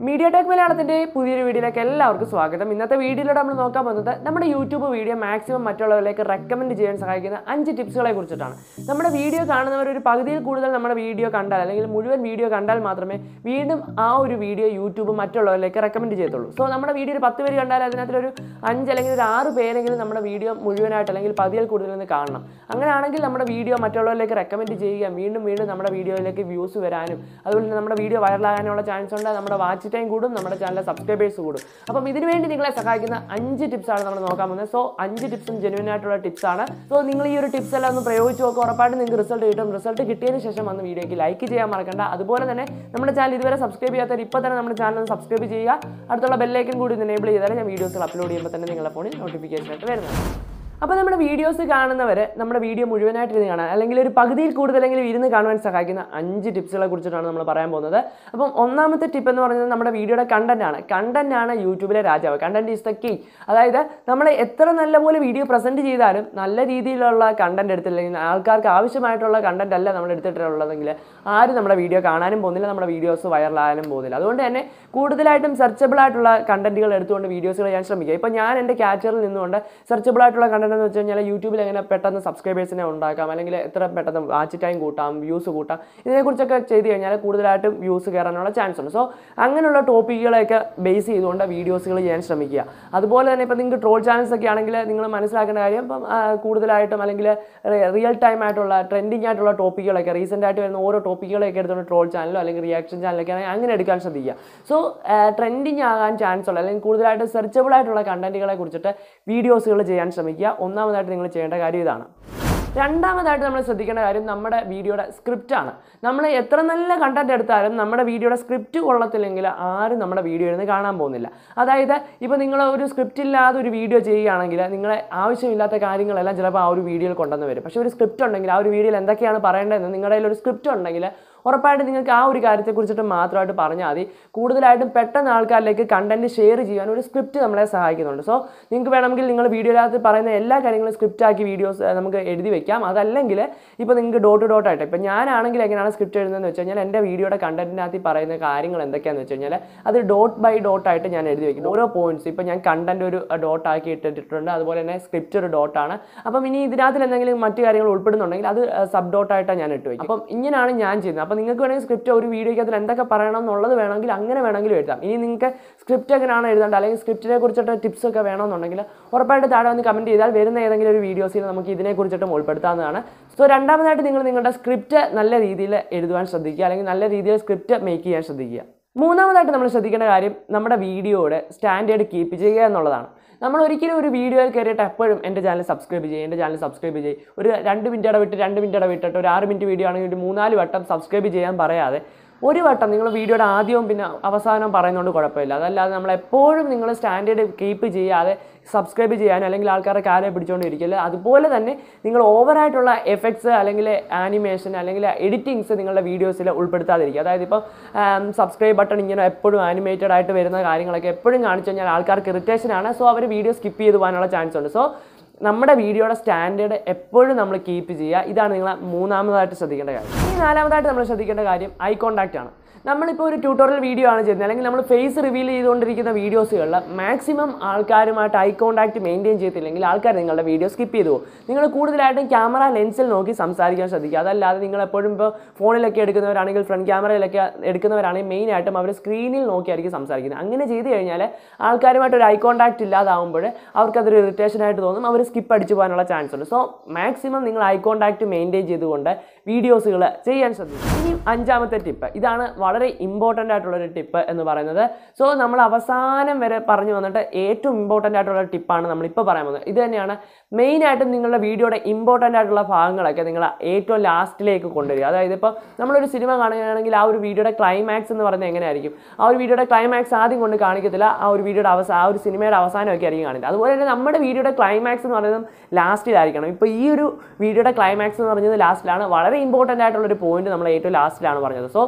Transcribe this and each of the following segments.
media tech മലയാളത്തിന്റെ പുതിയൊരു വീഡിയോയിലേക്ക് എല്ലാവർക്കും സ്വാഗതം ഇന്നത്തെ വീഡിയോയിലൂടെ നമ്മൾ നോക്കാൻ പോകുന്നത് നമ്മുടെ യൂട്യൂബ് വീഡിയോ മാക്സിമം മറ്റുള്ളവരിലേക്ക് റെക്കമെൻഡ് ചെയ്യാൻ സഹായിക്കുന്ന അഞ്ച് ടിപ്സുകളെ കുറിച്ചിട്ടാണ് നമ്മുടെ വീഡിയോ കാണുന്നവർ ഒരു പകുതിയിൽ കൂടുതൽ നമ്മുടെ വീഡിയോ കണ്ടാൽ അല്ലെങ്കിൽ മുഴുവൻ വീഡിയോ കണ്ടാൽ മാത്രമേ വീണ്ടും ആ ഒരു വീഡിയോ യൂട്യൂബ് മറ്റുള്ളവരിലേക്ക് റെക്കമെൻഡ് ചെയ്യത്തുള്ളൂ സോ നമ്മുടെ വീഡിയോ ഒരു പത്ത് പേര് കണ്ടാൽ അതിനകത്തൊരു അഞ്ച് അല്ലെങ്കിൽ ഒരു ആറ് പേരെങ്കിലും നമ്മുടെ വീഡിയോ മുഴുവനായിട്ട് അല്ലെങ്കിൽ പതിയിൽ കൂടുതൽ നിന്ന് കാണണം അങ്ങനെയാണെങ്കിൽ നമ്മുടെ വീഡിയോ മറ്റുള്ളവരിലേക്ക് റെക്കമെൻഡ് ചെയ്യുക വീണ്ടും വീണ്ടും നമ്മുടെ വീഡിയോയിലേക്ക് വ്യൂസ് വരാനും അതുപോലെ തന്നെ നമ്മുടെ വീഡിയോ വൈറലാകാനുള്ള ചാൻസ് ഉണ്ട് നമ്മുടെ വാച്ച് ടൈം കൂടും നമ്മുടെ ചാനലിലെ സബ്സ്ക്രൈബേഴ്സ് കൂടും അപ്പം ഇതിനു വേണ്ടി നിങ്ങളെ സഹായിക്കുന്ന അഞ്ച് ടിപ്സാണ് നമ്മൾ നോക്കാൻ പോകുന്നത് സോ അഞ്ച് ടിപ്സും ജെനുവൻ ആയിട്ടുള്ള ടിപ്സ് ആണ് സോ നിങ്ങൾ ഈ ഒരു ടിപ്സ് എല്ലാം ഒന്ന് പ്രയോഗിച്ച് നോക്കുക ഉറപ്പായിട്ടും നിങ്ങൾക്ക് റിസൾട്ട് കിട്ടും റിസൾട്ട് കിട്ടിയതിന് ശേഷം വന്ന് വീഡിയോക്ക് ലൈക്ക് ചെയ്യാൻ മറക്കണ്ട അതുപോലെ തന്നെ നമ്മുടെ ചാനൽ ഇതുവരെ സബ്സ്ക്രൈബ് ചെയ്യാത്തവർ ഇപ്പോൾ തന്നെ നമ്മുടെ ചാനൽ സബ്സ്ക്രൈബ് ചെയ്യുക അടുത്തുള്ള ബെല്ലൈക്കൻ കൂടി എനേബിൾ ചെയ്താൽ ഞാൻ വീഡിയോസ് അപ്ലോഡ് ചെയ്യുമ്പോൾ തന്നെ നിങ്ങളുടെ ഫോണിൽ നോട്ടിഫിക്കേഷൻ ആയിട്ട് വരുന്നത് അപ്പോൾ നമ്മുടെ വീഡിയോസ് കാണുന്നവർ നമ്മുടെ വീഡിയോ മുഴുവനായിട്ട് ഇരുന്ന് കാണാൻ അല്ലെങ്കിൽ ഒരു പകുതിയിൽ കൂടുതലെങ്കിലും ഇരുന്ന് കാണുവാൻ സഹായിക്കുന്ന അഞ്ച് ടിപ്സുകളെ കുറിച്ചിട്ടാണ് നമ്മൾ പറയാൻ പോകുന്നത് അപ്പം ഒന്നാമത്തെ ടിപ്പ് എന്ന് പറയുന്നത് നമ്മുടെ വീഡിയോയുടെ കണ്ടന്റ് ആണ് കണ്ടന്റ് ആണ് യൂട്യൂബിലെ രാജാവ് കണ്ടന്റ് ഈസ് ദ കീ അതായത് നമ്മൾ എത്ര നല്ലപോലെ വീഡിയോ പ്രസന്റ് ചെയ്താലും നല്ല രീതിയിലുള്ള കണ്ടന്റ് എടുത്തില്ലെങ്കിൽ ആൾക്കാർക്ക് ആവശ്യമായിട്ടുള്ള കണ്ടന്റ് അല്ല നമ്മൾ എടുത്തിട്ടുള്ളതെങ്കിൽ ആരും നമ്മുടെ വീഡിയോ കാണാനും പോകുന്നില്ല നമ്മുടെ വീഡിയോസ് വൈറലാകാനും പോകുന്നില്ല അതുകൊണ്ട് തന്നെ കൂടുതലായിട്ടും സെർച്ചബിൾ ആയിട്ടുള്ള കണ്ടന്റുകൾ എടുത്തുകൊണ്ട് വീഡിയോസുകൾ ചെയ്യാൻ ശ്രമിക്കുക ഇപ്പോൾ ഞാൻ എൻ്റെ ക്യാച്ചറിൽ നിന്നുകൊണ്ട് സെർച്ചബിൾ ആയിട്ടുള്ള കണ്ടന്റ് എന്ന് വെച്ച് കഴിഞ്ഞാൽ യൂട്യൂബിൽ എങ്ങനെ പെട്ടെന്ന് സബ്സ്ക്രൈബേഴ്സിനെ ഉണ്ടാക്കാം അല്ലെങ്കിൽ എത്ര പെട്ടെന്ന് വാച്ച് ടൈം കൂട്ടാം വ്യൂസ് കൂട്ടാം ഇതിനെക്കുറിച്ചൊക്കെ ചെയ്ത് കഴിഞ്ഞാൽ കൂടുതലായിട്ടും വ്യൂസ് കയറാനുള്ള ചാൻസ് ഉണ്ട് സോ അങ്ങനെയുള്ള ടോപ്പിക്കുകളെയൊക്കെ ബേസ് ചെയ്തുകൊണ്ട് വീഡിയോസുകൾ ചെയ്യാൻ ശ്രമിക്കുക അതുപോലെ തന്നെ ഇപ്പോൾ നിങ്ങൾക്ക് ട്രോൾ ചാനൽസ് ഒക്കെ ആണെങ്കിൽ നിങ്ങൾ മനസ്സിലാക്കേണ്ട കാര്യം ഇപ്പം ആ, കൂടുതലായിട്ടും അല്ലെങ്കിൽ റിയൽ ടൈം ആയിട്ടുള്ള ട്രെൻഡിങ് ആയിട്ടുള്ള ടോപ്പിക്കുകളൊക്കെ റീസെൻ്റ് ആയിട്ട് വരുന്ന ഓരോ ടോപ്പിക്കുകളൊക്കെ എടുത്തുകൊണ്ട് ട്രോൾ ചാനലോ അല്ലെങ്കിൽ റിയാക്ഷൻ ചാനലൊക്കെ ആണെങ്കിൽ അങ്ങനെ എടുക്കാൻ ശ്രദ്ധിക്കുക സോ ട്രെൻഡിങ് ആകാൻ ചാൻസ് ഉള്ള അല്ലെങ്കിൽ കൂടുതലായിട്ട് സെർച്ചബിൾ ആയിട്ടുള്ള കണ്ടന്റുകളെ കുറിച്ചിട്ട് വീഡിയോസുകൾ ചെയ്യാൻ ശ്രമിക്കുക ഒന്നാമതായിട്ട് നിങ്ങൾ ചെയ്യേണ്ട കാര്യം ഇതാണ് രണ്ടാമതായിട്ട് നമ്മൾ ശ്രദ്ധിക്കേണ്ട കാര്യം നമ്മുടെ വീഡിയോയുടെ സ്ക്രിപ്റ്റ് ആണ് നമ്മൾ എത്ര നല്ല കണ്ടന്റ് എടുത്താലും നമ്മുടെ വീഡിയോയുടെ സ്ക്രിപ്റ്റ് കൊള്ളത്തില്ലെങ്കിൽ ആരും നമ്മുടെ വീഡിയോ ഇരുന്ന് കാണാൻ പോകുന്നില്ല അതായത് ഇപ്പോൾ നിങ്ങൾ ഒരു സ്ക്രിപ്റ്റ് ഇല്ലാതെ ഒരു വീഡിയോ ചെയ്യുകയാണെങ്കിൽ നിങ്ങളെ ആവശ്യമില്ലാത്ത കാര്യങ്ങളെല്ലാം ചിലപ്പോൾ ആ ഒരു വീഡിയോയിൽ കൊണ്ടുവന്ന് വരും പക്ഷേ ഒരു സ്ക്രിപ്റ്റ് ഉണ്ടെങ്കിൽ ആ ഒരു വീഡിയോയിൽ എന്തൊക്കെയാണ് പറയേണ്ടതെന്ന് നിങ്ങളുടെ കയ്യിൽ ഒരു സ്ക്രിപ്റ്റ് ഉണ്ടെങ്കിൽ ഉറപ്പായിട്ട് നിങ്ങൾക്ക് ആ ഒരു കാര്യത്തെക്കുറിച്ചിട്ട് മാത്രമായിട്ട് പറഞ്ഞാൽ മതി കൂടുതലായിട്ടും പെട്ടെന്ന് ആൾക്കാരിലേക്ക് കണ്ടന്റ് ഷെയർ ചെയ്യാൻ ഒരു സ്ക്രിപ്റ്റ് നമ്മളെ സഹായിക്കുന്നുണ്ട് സോ നിങ്ങൾക്ക് വേണമെങ്കിൽ നിങ്ങൾ വീഡിയോയിനകത്ത് പറയുന്ന എല്ലാ കാര്യങ്ങളും സ്ക്രിപ്റ്റ് ആക്കി വീഡിയോസ് നമുക്ക് എഴുതി വെക്കാം അതല്ലെങ്കിൽ ഇപ്പോൾ നിങ്ങൾക്ക് ഡോട്ട് ഡോട്ട് ആയിട്ട് ഇപ്പം ഞാനാണെങ്കിൽ എങ്ങനെയാണ് സ്ക്രിപ്റ്റ് എഴുതുന്നതെന്ന് വെച്ച് കഴിഞ്ഞാൽ എൻ്റെ വീഡിയോയുടെ കണ്ടന്റിനകത്ത് ഈ പറയുന്ന കാര്യങ്ങൾ എന്തൊക്കെയാണെന്ന് വെച്ച് കഴിഞ്ഞാൽ അത് ഡോട്ട് ബൈ ഡോട്ട് ആയിട്ട് ഞാൻ എഴുതി വെക്കും ഓരോ പോയിന്റ്സ് ഇപ്പം ഞാൻ കണ്ടന്റ് ഒരു ഡോട്ട് ആക്കി ഇട്ടിട്ടുണ്ട് അതുപോലെ തന്നെ സ്ക്രിപ്റ്റ് ഒരു ഡോട്ടാണ് അപ്പം ഇനി ഇതിനകത്തിൽ എന്തെങ്കിലും മറ്റു കാര്യങ്ങൾ ഉൾപ്പെടുന്നുണ്ടെങ്കിൽ അത് സബ് ഡോട്ട് ആയിട്ടാണ് ഞാൻ ഇട്ട് വെക്കും അപ്പം ഇങ്ങനെയാണ് ഞാൻ ചെയ്യുന്നത് അപ്പം നിങ്ങൾക്ക് വേണമെങ്കിൽ സ്ക്രിപ്റ്റ് ഒരു വീഡിയോയ്ക്ക് അതിൽ എന്തൊക്കെ പറയണം എന്നുള്ളത് വേണമെങ്കിൽ അങ്ങനെ വേണമെങ്കിലും എഴുതാം ഇനി നിങ്ങൾക്ക് സ്ക്രിപ്റ്റ് എങ്ങനെയാണ് എഴുതേണ്ടത് അല്ലെങ്കിൽ സ്ക്രിപ്റ്റിനെ കുറിച്ചിട്ട് ടിപ്സ് ഒക്കെ വേണമെന്നുണ്ടെങ്കിൽ ഉറപ്പായിട്ട് താഴെ വന്ന് കമൻറ്റ് ചെയ്താൽ വരുന്ന ഏതെങ്കിലും ഒരു വീഡിയോസിൽ നമുക്ക് ഇതിനെക്കുറിച്ചിട്ടും ഉൾപ്പെടുത്താവുന്നതാണ് സോ രണ്ടാമതായിട്ട് നിങ്ങൾ നിങ്ങളുടെ സ്ക്രിപ്റ്റ് നല്ല രീതിയിൽ എഴുതുവാൻ ശ്രദ്ധിക്കുക അല്ലെങ്കിൽ നല്ല രീതിയിൽ സ്ക്രിപ്റ്റ് മേക്ക് ചെയ്യാൻ ശ്രദ്ധിക്കുക മൂന്നാമതായിട്ട് നമ്മൾ ശ്രദ്ധിക്കേണ്ട കാര്യം നമ്മുടെ വീഡിയോയുടെ സ്റ്റാൻഡേർഡ് കീപ്പ് ചെയ്യുക എന്നുള്ളതാണ് നമ്മൾ ഒരിക്കലും ഒരു വീഡിയോയിൽ കയറിയിട്ട് എപ്പോഴും എൻ്റെ ചാനൽ സബ്സ്ക്രൈബ് ചെയ്യും എൻ്റെ ചാനൽ സബ്സ്ക്രൈബ് ചെയ്യും ഒരു രണ്ട് മിനിറ്റ് ഇടവിട്ട് രണ്ട് മിനിറ്റ് ഇടവിട്ടിട്ട് ഒരു ആറ് മിനിറ്റ് വീഡിയോ ആണെങ്കിൽ ഒരു മൂന്നാല് വട്ടം സബ്സ്ക്രൈബ് ചെയ്യാൻ പറയാതെ ഒരു വട്ടം നിങ്ങൾ വീഡിയോയുടെ ആദ്യവും പിന്നെ അവസാനവും പറയുന്നതുകൊണ്ട് കുഴപ്പമില്ല അതല്ലാതെ നമ്മൾ എപ്പോഴും നിങ്ങൾ സ്റ്റാൻഡേർഡ് കീപ്പ് ചെയ്യാതെ സബ്സ്ക്രൈബ് ചെയ്യാനോ അല്ലെങ്കിൽ ആൾക്കാരെ കാലെ പിടിച്ചുകൊണ്ട് ഇരിക്കില്ല അതുപോലെ തന്നെ നിങ്ങൾ ഓവറായിട്ടുള്ള എഫക്ട്സ് അല്ലെങ്കിൽ ആനിമേഷൻ അല്ലെങ്കിൽ എഡിറ്റിങ്സ് നിങ്ങളുടെ വീഡിയോസിൽ ഉൾപ്പെടുത്താതിരിക്കുക അതായത് ഇപ്പോൾ സബ്സ്ക്രൈബ് ബട്ടൺ ഇങ്ങനെ എപ്പോഴും ആനിമേറ്റഡ് ആയിട്ട് വരുന്ന കാര്യങ്ങളൊക്കെ എപ്പോഴും കാണിച്ചു കഴിഞ്ഞാൽ ആൾക്കാർക്ക് ഇറിറ്റേഷൻ ആണ് സോ അവർ വീഡിയോ സ്കിപ്പ് ചെയ്ത് പോകാനുള്ള ചാൻസ് ഉണ്ട് സോ നമ്മുടെ വീഡിയോയുടെ സ്റ്റാൻഡേർഡ് എപ്പോഴും നമ്മൾ കീപ്പ് ചെയ്യുക ഇതാണ് നിങ്ങൾ മൂന്നാമതായിട്ട് ശ്രദ്ധിക്കേണ്ട കാര്യം ഇനി നാലാമതായിട്ട് നമ്മൾ ശ്രദ്ധിക്കേണ്ട കാര്യം ഐ കോൺടാക്റ്റ് ആണ് നമ്മളിപ്പോൾ ഒരു ട്യൂട്ടോറിയൽ വീഡിയോ ആണ് ചെയ്യുന്നത് അല്ലെങ്കിൽ നമ്മൾ ഫേസ് റിവീൽ ചെയ്തുകൊണ്ടിരിക്കുന്ന വീഡിയോസുകളിൽ മാക്സിമം ആൾക്കാരുമായിട്ട് ഐ കോൺടാക്റ്റ് മെയിൻറ്റെയിൻ ചെയ്തില്ലെങ്കിൽ ആൾക്കാർ നിങ്ങളുടെ വീഡിയോ സ്കിപ്പ് ചെയ്തു പോകും നിങ്ങൾ കൂടുതലായിട്ടും ക്യാമറ ലെൻസിൽ നോക്കി സംസാരിക്കാൻ ശ്രദ്ധിക്കുക അതല്ലാതെ നിങ്ങൾ എപ്പോഴും ഇപ്പോൾ ഫോണിലൊക്കെ എടുക്കുന്നവരാണെങ്കിൽ ഫ്രണ്ട് ക്യാമറയിലൊക്കെ എടുക്കുന്നവരാണെങ്കിൽ മെയിനായിട്ടും അവർ സ്ക്രീനിൽ നോക്കിയായിരിക്കും സംസാരിക്കുന്നത് അങ്ങനെ ചെയ്ത് കഴിഞ്ഞാൽ ആൾക്കാരുമായിട്ട് ഒരു ഐ കോൺടാക്റ്റ് ഇല്ലാതാവുമ്പോൾ അവർക്കതൊരു ഇറിറ്റേഷൻ ആയിട്ട് തോന്നും അവർ സ്കിപ്പ് അടിച്ചു പോകാനുള്ള ചാൻസ് ഉണ്ട് സോ മാക്സിമം നിങ്ങൾ ഐ കോൺടാക്റ്റ് മെയിൻറ്റെയിൻ ചെയ്തുകൊണ്ട് വീഡിയോസുകൾ ചെയ്യാൻ ശ്രദ്ധിക്കും ഇനി അഞ്ചാമത്തെ ടിപ്പ് ഇതാണ് വളരെ ഇമ്പോർട്ടൻ്റ് ആയിട്ടുള്ളൊരു ടിപ്പ് എന്ന് പറയുന്നത് സോ നമ്മൾ അവസാനം വരെ പറഞ്ഞു വന്നിട്ട് ഏറ്റവും ഇമ്പോർട്ടൻ്റ് ആയിട്ടുള്ള ടിപ്പാണ് നമ്മളിപ്പോൾ പറയാൻ പോകുന്നത് ഇത് തന്നെയാണ് മെയിനായിട്ടും നിങ്ങളുടെ വീഡിയോയുടെ ഇമ്പോർട്ടൻ്റ് ആയിട്ടുള്ള ഭാഗങ്ങളൊക്കെ നിങ്ങൾ ഏറ്റവും ലാസ്റ്റിലേക്ക് കൊണ്ടുവരിക അതായത് ഇപ്പോൾ നമ്മളൊരു സിനിമ കാണുകയാണെങ്കിൽ ആ ഒരു വീഡിയോയുടെ ക്ലൈമാക്സ് എന്ന് പറയുന്നത് എങ്ങനെയായിരിക്കും ആ ഒരു വീഡിയോയുടെ ക്ലൈമാക്സ് ആദ്യം കൊണ്ട് കാണിക്കത്തില്ല ആ ഒരു വീഡിയോയുടെ അവസാനം ആ ഒരു സിനിമയുടെ അവസാനമൊക്കെ ആയിരിക്കും കാണിക്കുക അതുപോലെ തന്നെ നമ്മുടെ വീഡിയോയുടെ ക്ലൈമാക്സ് എന്ന് പറയുന്നത് ലാസ്റ്റിലായിരിക്കണം ഇപ്പോൾ ഈ ഒരു വീഡിയോയുടെ ക്ലൈമാക്സ് എന്ന് പറഞ്ഞത് ലാസ്റ്റിലാണ് വളരെ ഇമ്പോർട്ടൻ്റ് ആയിട്ടുള്ള ഒരു പോയിന്റ് നമ്മൾ ഏറ്റവും ലാസ്റ്റിലാണ് പറഞ്ഞത് സോ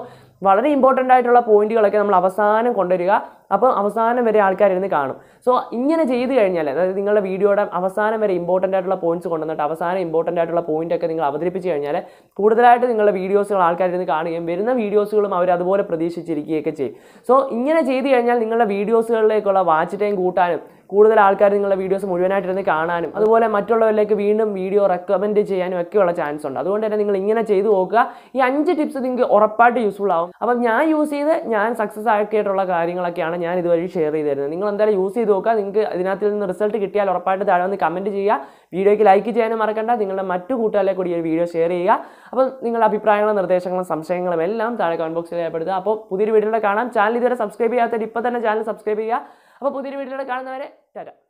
വളരെ ഇമ്പോർട്ടൻ്റ് ആയിട്ടുള്ള പോയിന്റുകളൊക്കെ നമ്മൾ അവസാനം കൊണ്ടുവരിക അപ്പോൾ അവസാനം വരെ ആൾക്കാരിരുന്ന് കാണും സോ ഇങ്ങനെ ചെയ്ത് കഴിഞ്ഞാൽ അതായത് നിങ്ങളുടെ വീഡിയോയുടെ അവസാനം വരെ ഇമ്പോർട്ടൻ്റ് ആയിട്ടുള്ള പോയിന്റ്സ് കൊണ്ടുവന്നിട്ട് അവസാനം ഇമ്പോർട്ടൻ്റ് ആയിട്ടുള്ള പോയിന്റ് ഒക്കെ നിങ്ങൾ അവതരിപ്പിച്ച് കഴിഞ്ഞാൽ കൂടുതലായിട്ട് നിങ്ങളുടെ വീഡിയോസുകൾ ആൾക്കാരിരുന്ന് കാണുകയും വരുന്ന വീഡിയോസുകളും അവർ അതുപോലെ പ്രതീക്ഷിച്ചിരിക്കുകയൊക്കെ ചെയ്യും സോ ഇങ്ങനെ ചെയ്ത് കഴിഞ്ഞാൽ നിങ്ങളുടെ വീഡിയോസുകളിലേക്കുള്ള വാച്ച് ടൈം കൂട്ടാനും കൂടുതൽ ആൾക്കാർ നിങ്ങളുടെ വീഡിയോസ് മുഴുവനായിട്ടിരുന്ന് കാണാനും അതുപോലെ മറ്റുള്ളവരിലേക്ക് വീണ്ടും വീഡിയോ റെക്കമെൻഡ് ചെയ്യാനും ഒക്കെയുള്ള ചാൻസ് ഉണ്ട് അതുകൊണ്ട് തന്നെ നിങ്ങൾ ഇങ്ങനെ ചെയ്തു നോക്കുക ഈ അഞ്ച് ടിപ്സ് നിങ്ങൾക്ക് ഉറപ്പായിട്ട് യൂസ്ഫുൾ ആവും അപ്പം ഞാൻ യൂസ് ചെയ്ത് ഞാൻ സക്സസ് ആക്കിയിട്ടുള്ള കാര്യങ്ങളൊക്കെയാണ് ഞാൻ ഇതുവഴി ഷെയർ ചെയ്ത് തരുന്നത് നിങ്ങൾ എന്തായാലും യൂസ് ചെയ്ത് നോക്കുക നിങ്ങൾക്ക് ഇതിനകത്ത് നിന്ന് റിസൾട്ട് കിട്ടിയാൽ ഉറപ്പായിട്ട് താഴെ ഒന്ന് കമൻറ്റ് ചെയ്യുക വീഡിയോയ്ക്ക് ലൈക്ക് ചെയ്യാനും മറക്കണ്ട നിങ്ങളുടെ മറ്റു കൂട്ടുകാരിലേക്ക് കൂടി ഈ ഒരു വീഡിയോ ഷെയർ ചെയ്യുക അപ്പം നിങ്ങളുടെ അഭിപ്രായങ്ങളും നിർദ്ദേശങ്ങളും സംശയങ്ങളും എല്ലാം താഴെ കമൻറ്റ് ബോക്സിൽ രേഖപ്പെടുത്തുക അപ്പോൾ പുതിയൊരു വീഡിയോയുടെ കാണാം ചാനൽ ഇതുവരെ സബ്സ്ക്രൈബ് ചെയ്യാത്തവർ ഇപ്പോൾ തന്നെ ചാനൽ സബ്സ്ക്രൈബ് ചെയ്യുക അപ്പോൾ പുതിയൊരു വീഡിയോയുടെ കാണുന്നവരെ തരാം